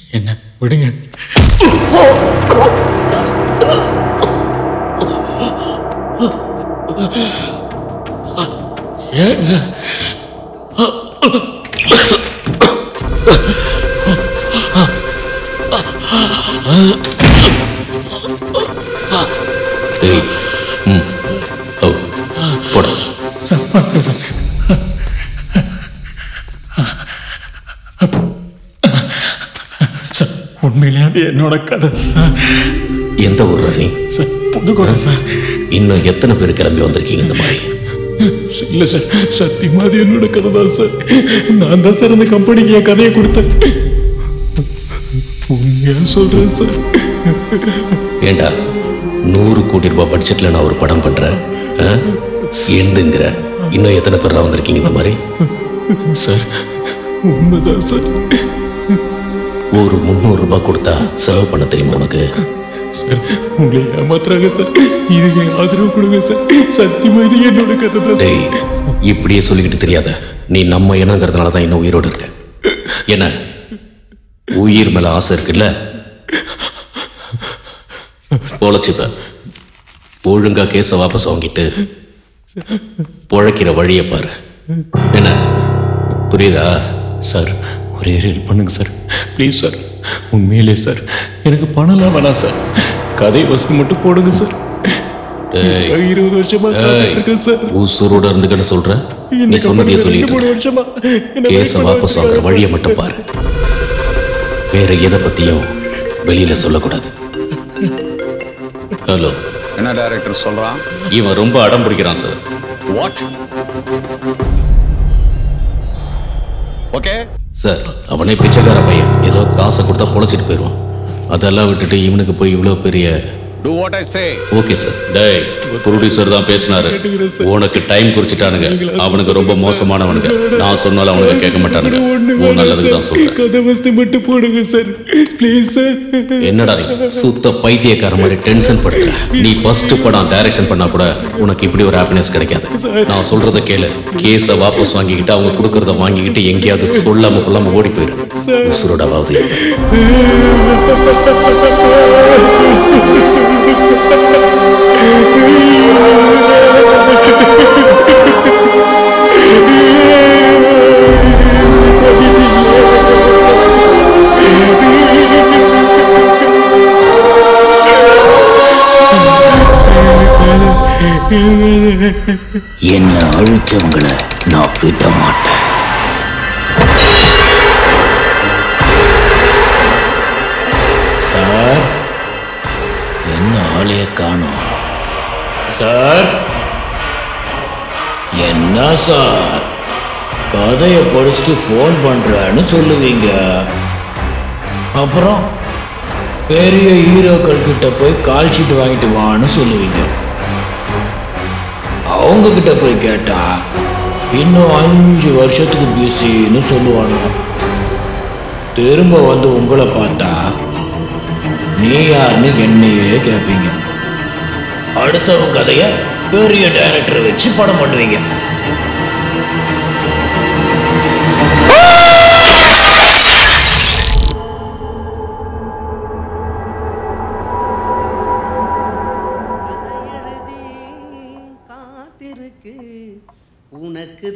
என்ன விடுங்க ஏங்க ஏய் ம் ஓ போடா சார் வணக்கம் சார் சார் உண்மையிலே அது என்னோட கதை சார் எந்த ஊர்ல நீ சார் புதுக்கோட்டை சார் இன்னும் எத்தனை பேர் கிளம்பி வந்திருக்கீங்க இந்த மாதிரி இல்லை சார் சத்தியமா அது என்னோட கதை தான் சார் நான் தான் சார் அந்த கம்பெனிக்கு என் கதையை கொடுத்தேன் உண்மையா சொல்றேன் சார் ஏண்டா நூறு கோடி ரூபாய் பட்ஜெட்ல நான் ஒரு படம் பண்றேன் ஆ? எண்டுங்கிற இன்னும் எத்தனை பேர் வந்திருக்கீங்க இந்த மாதிரி சார் உண்மைதான் சார் ஒரு முந்நூறு ரூபாய் கொடுத்தா செலவு பண்ண தெரியுமா உனக்கு சார் உங்களை ஏமாத்துறாங்க சார் இது என் ஆதரவு கொடுங்க சார் சத்தியமா இது என்னோட கதை தான் டேய் இப்படியே சொல்லிக்கிட்டு தெரியாத நீ நம்ம இனங்கிறதுனால தான் இன்னும் உயிரோடு இருக்க என்ன உயிர் மேல ஆசை இருக்குல்ல பொழைச்சிப்ப ஒழுங்கா கேஸை வாபஸ் வாங்கிட்டு பொழைக்கிற வழியை பாரு என்ன புரியுதா சார் ஒரே ஹெல்ப் பண்ணுங்க சார் ப்ளீஸ் சார் உண்மையிலே சார் எனக்கு பணம்லாம் வேணாம் சார் கதை வசதி மட்டும் போடுங்க சார் டேய், இருபது வருஷமா காத்துட்டு இருக்கேன் சார் உசுரோட இருந்துக்கன்னு சொல்ற நீ இந்த சொன்னதையே கம்பெனில சொல்லிட்டு ரெண்டு மூணு இருக்க. வருஷமா என்னை கேஸை wait பண்ண வாபஸ் வாங்குற வச்சிருக்காங்க வழியை சார். மட்டும் பாரு வேற எதை பத்தியும் வெளியில சொல்லக்கூடாது ஹலோ என்ன டைரக்டர் சொல்றான் இவன் ரொம்ப அடம் பிடிக்கிறான் சார் வாட் ஓகே சார் அவனே பிச்சைக்கார பையன் ஏதோ காசை கொடுத்தா பொழைச்சிட்டு போயிடுவான் அதெல்லாம் விட்டுட்டு இவனுக்கு போய் இவ்வளோ பெரிய do what I say okay sir டேய் ப்ரொடியூசர் தான் பேசினாரு உனக்கு டைம் குறிச்சிட்டானுங்க அவனுக்கு ரொம்ப மோசமானவனுங்க நான் சொன்னாலும் அவனுக்கு கேட்க மாட்டானுங்க ஒண்ணு உன் வேணாம் நல்லதுக்கு தான் சார். சொல்றேன் கதை வசதி மட்டும் போடுங்க சார் ப்ளீஸ் சார் என்னடா நீ சுத்த பைத்தியக்கார மாதிரி டென்ஷன் படுத்துற நீ ஃபர்ஸ்ட் படம் டைரக்ஷன் பண்ணா கூட உனக்கு இப்படி ஒரு ஹாப்பினஸ் கிடைக்காது நான் சொல்றத கேளு கேஸை வாபஸ் வாங்கிக்கிட்டு அவங்க கொடுக்கறத வாங்கிக்கிட்டு எங்கேயாவது சொல்லாம கொள்ளாம ஓடி போயிரு உசுரோடாவது என்ன அழிச்சவங்களை நான் விட மாட்டேன் சார் என்ன ஆளைய காணோம் சார் என்ன சார் கதையை படிச்சுட்டு ஃபோன் பண்றேன்னு சொல்லுவீங்க அப்புறம் பெரிய ஹீரோக்கள் கிட்ட போய் கால் ஷீட் வாங்கிட்டு வான்னு சொல்லுவீங்க அவங்க கிட்ட போய் கேட்டா இன்னும் அஞ்சு வருஷத்துக்கு பிஸின்னு சொல்லுவானுங்க திரும்ப வந்து உங்களை பார்த்தா நீ யாருன்னு என்னையே கேட்பீங்க அடுத்தவங்க கதைய பெரிய டைரக்டரை வச்சு படம் பண்ணுவீங்க எழுதி காத்திருக்கு உனக்கு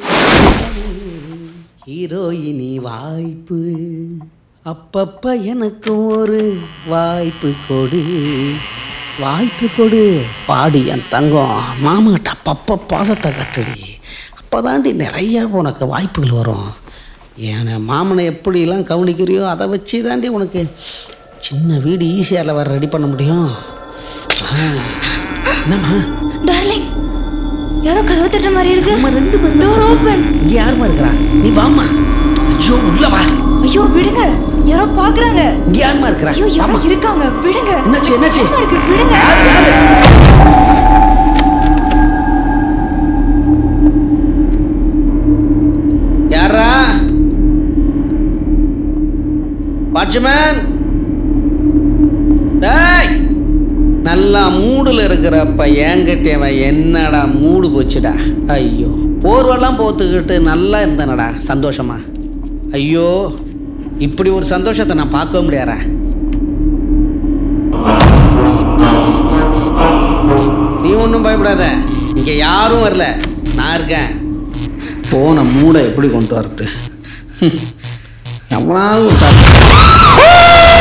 ஹீரோயினி வாய்ப்பு அப்பப்ப எனக்கு ஒரு வாய்ப்பு கொடு வாய்ப்பு கொடு பாடி என் தங்கம் மாமாட்ட அப்பப்போ பாசத்தை கட்டுடி அப்போதாண்டி நிறைய உனக்கு வாய்ப்புகள் வரும் என் மாமனை எப்படிலாம் கவனிக்கிறியோ அதை வச்சு தாண்டி உனக்கு சின்ன வீடு ஈஸியால் வர ரெடி பண்ண முடியும் ஆ, என்னம்மா டார்லிங் யாரோ கதவு தட்டுற மாதிரி இருக்கு நம்ம ரெண்டு பேரும் டோர் ஓபன் இங்கே யாருமா இருக்கிறா நீ வாம்மா ஐயோ உள்ள வா ஐயோ விடுங்க யாரோ பாக்குறாங்க இங்கே யாருமா இருக்கிறா ஐயோ யாரோ வாம்மா. இருக்காங்க விடுங்க என்னாச்சு என்னாச்சு பயமா இருக்கு விடுங்க யாரு யாரு யாரா வாட்ச்மேன் டேய் நல்லா மூடுல இருக்கிறப்ப ஏங்கிட்டவன் என்னடா மூடு போச்சுடா ஐயோ போர்வெல்லாம் போத்துக்கிட்டு நல்லா இருந்தனடா சந்தோஷமா ஐயோ இப்படி ஒரு சந்தோஷத்தை நான் பார்க்கவே முடியாதா நீ ஒன்றும் பயப்படாத இங்கே யாரும் வரல நான் இருக்கேன் போன மூடை எப்படி கொண்டு வரது எவனாவது விட்டா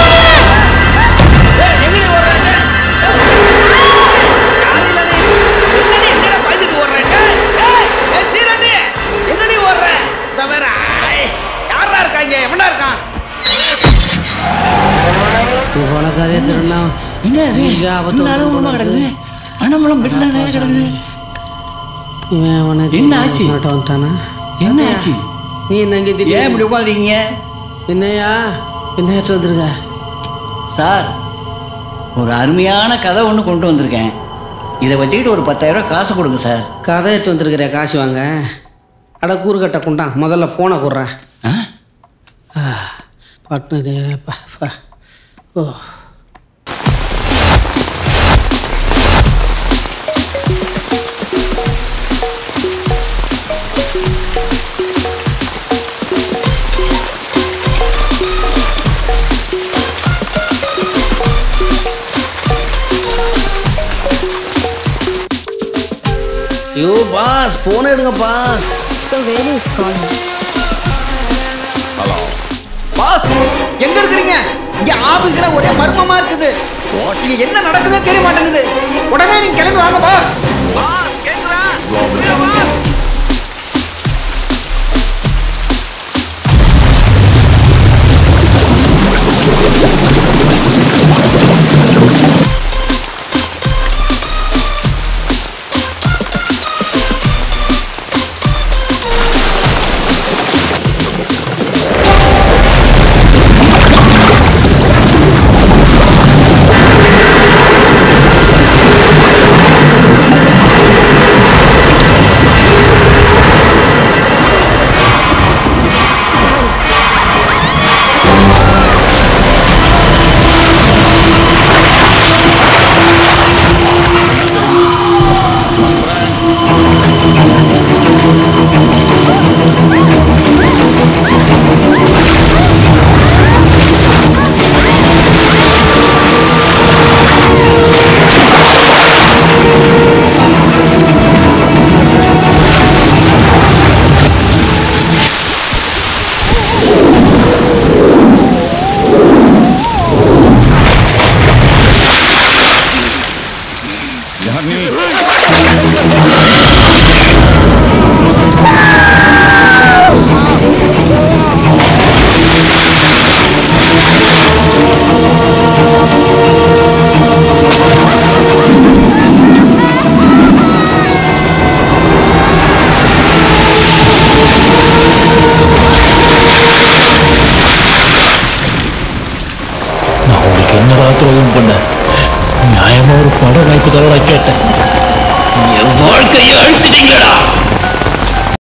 இது போல கதையை திருநா என்ன அது நாளும் உருமா கிடக்குது பணமெல்லாம் பெட்ல நிறைய கிடக்குது இவன் அவனுக்கு என்ன ஆச்சு? மாட்ட வந்துட்டானா என்ன ஆச்சு நீ என்ன இங்கே ஏன் திடீர்னு- இப்படி உட்காந்துருக்கீங்க என்னையா என்ன ஏற்று வந்திருக்க சார் ஒரு அருமையான கதை ஒன்று கொண்டு வந்திருக்கேன் இதை வச்சுக்கிட்டு ஒரு பத்தாயிரம் ரூபாய் காசு கொடுங்க சார் கதை ஏற்று வந்திருக்கிற காசு வாங்க அட கூறுகட்ட குண்டான் முதல்ல ஃபோனை கொடுறேன் ஆ? பட்டுனது பா பா ஓ ஐயோ பாஸ் ஃபோனை எடுங்க boss So where is calling? Hello boss எங்க இருக்கிறீங்க இங்க ஆபீஸ்ல ஒரே மர்மமா இருக்குது இங்க என்ன நடக்குதோ தெரிய மாட்டேங்குது உடனே நீங்க கிளம்பி வாங்க பாஸ் யார் நீ நான் உங்களுக்கு என்னடா துரோகம் பண்ணேன் நியாயமா ஒரு பட வாய்ப்பு தரடா கேட்டேன் என் வாழ்க்கையை அழிச்சிட்டீங்களடா